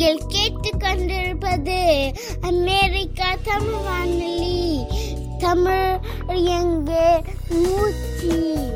நீங்கள் கேட்டுக்கொண்டிருப்பது அமெரிக்கா தமிழ் வானொலி தமிழ் எங்கே மூச்சு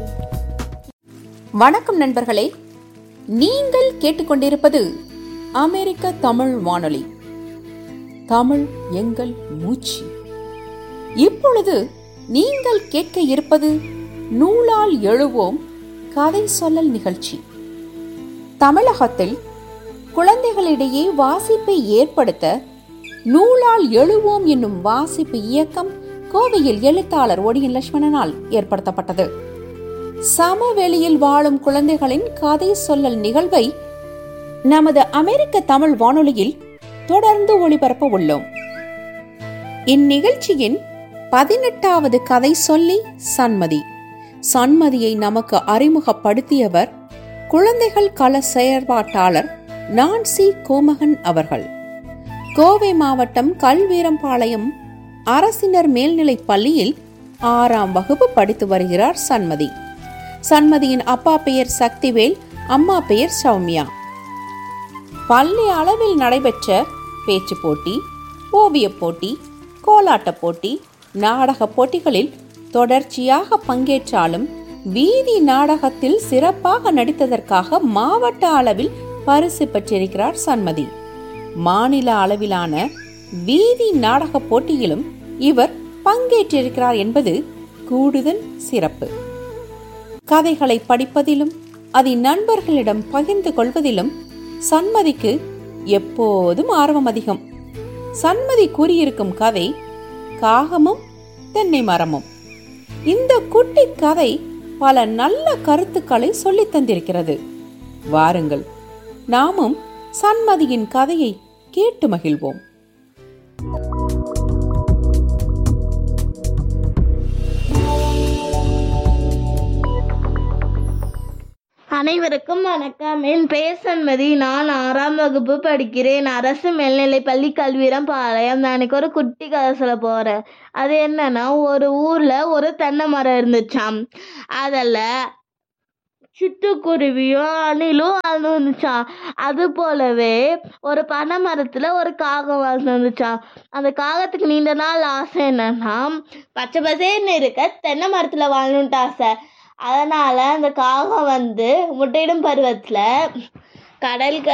வணக்கம் நண்பர்களே நீங்கள் கேட்டுக்கொண்டிருப்பது அமெரிக்க தமிழ் வானொலி தமிழ் எங்கள் மூச்சு இப்பொழுது நீங்கள் கேட்க இருப்பது நூலால் எழுவோம் கதை சொல்லல் நிகழ்ச்சி தமிழகத்தில் குழந்தைகளிடையே வாசிப்பை ஏற்படுத்த நூலால் எழுவோம் என்னும் வாசிப்பு இயக்கம் கோவையில் எழுத்தாளர் ஒடியன் லட்சுமணனால் ஏற்படுத்தப்பட்டது சமவெளியில் வாழும் குழந்தைகளின் கதை சொல்லல் நிகழ்வை நமது அமெரிக்க தமிழ் வானொலியில் தொடர்ந்து ஒளிபரப்ப உள்ளோம் இந்நிகழ்ச்சியின் பதினெட்டாவது கதை சொல்லி சன்மதி சன்மதியை நமக்கு அறிமுகப்படுத்தியவர் குழந்தைகள் கள செயற்பாட்டாளர் நான்சி கோமகன் அவர்கள் கோவை மாவட்டம் கல்வீரம்பாளையம் அரசினர் மேல்நிலைப் பள்ளியில் ஆறாம் வகுப்பு படித்து வருகிறார் சன்மதி சன்மதியின் அப்பா பெயர் சக்திவேல் அம்மா பெயர் சௌமியா பள்ளி அளவில் நடைபெற்ற பேச்சு போட்டி ஓவியப் போட்டி கோலாட்டப் போட்டி நாடகப் போட்டிகளில் தொடர்ச்சியாக பங்கேற்றாலும் வீதி நாடகத்தில் சிறப்பாக நடித்ததற்காக மாவட்ட அளவில் பரிசு பெற்றிருக்கிறார் சன்மதி மாநில அளவிலான வீதி நாடகப் போட்டியிலும் இவர் பங்கேற்றிருக்கிறார் என்பது கூடுதல் சிறப்பு கதைகளை படிப்பதிலும் அதை நண்பர்களிடம் பகிர்ந்து கொள்வதிலும் சன்மதிக்கு எப்போதும் ஆர்வம் அதிகம் சன்மதி கூறியிருக்கும் கதை காகமும் தென்னை மரமும் இந்த குட்டி கதை பல நல்ல கருத்துக்களை சொல்லித் தந்திருக்கிறது வாருங்கள் நாமும் சன்மதியின் கதையை கேட்டு மகிழ்வோம் அனைவருக்கும் வணக்கம் என் பெயர் சண்மதி நான் ஆறாம் வகுப்பு படிக்கிறேன் அரசு மேல்நிலைப் பள்ளி கல்வீரம் பாளையம் நான் இன்னைக்கு ஒரு குட்டி கதை சொல்ல போகிறேன் அது என்னன்னா ஒரு ஊரில் ஒரு தென்னை மரம் இருந்துச்சாம் அதில் சிட்டுக்குருவியும் அணிலும் வாழ்ந்து வந்துச்சாம் அது போலவே ஒரு பனை மரத்தில் ஒரு காகம் வாழ்ந்து வந்துச்சாம் அந்த காகத்துக்கு நீண்ட நாள் ஆசை என்னன்னா பச்சை பசேர்னு இருக்க தென்னை மரத்தில் வாழணுன்ட்டு ஆசை அதனால் அந்த காகம் வந்து முட்டையிடும் பருவத்தில் கடலுக்கு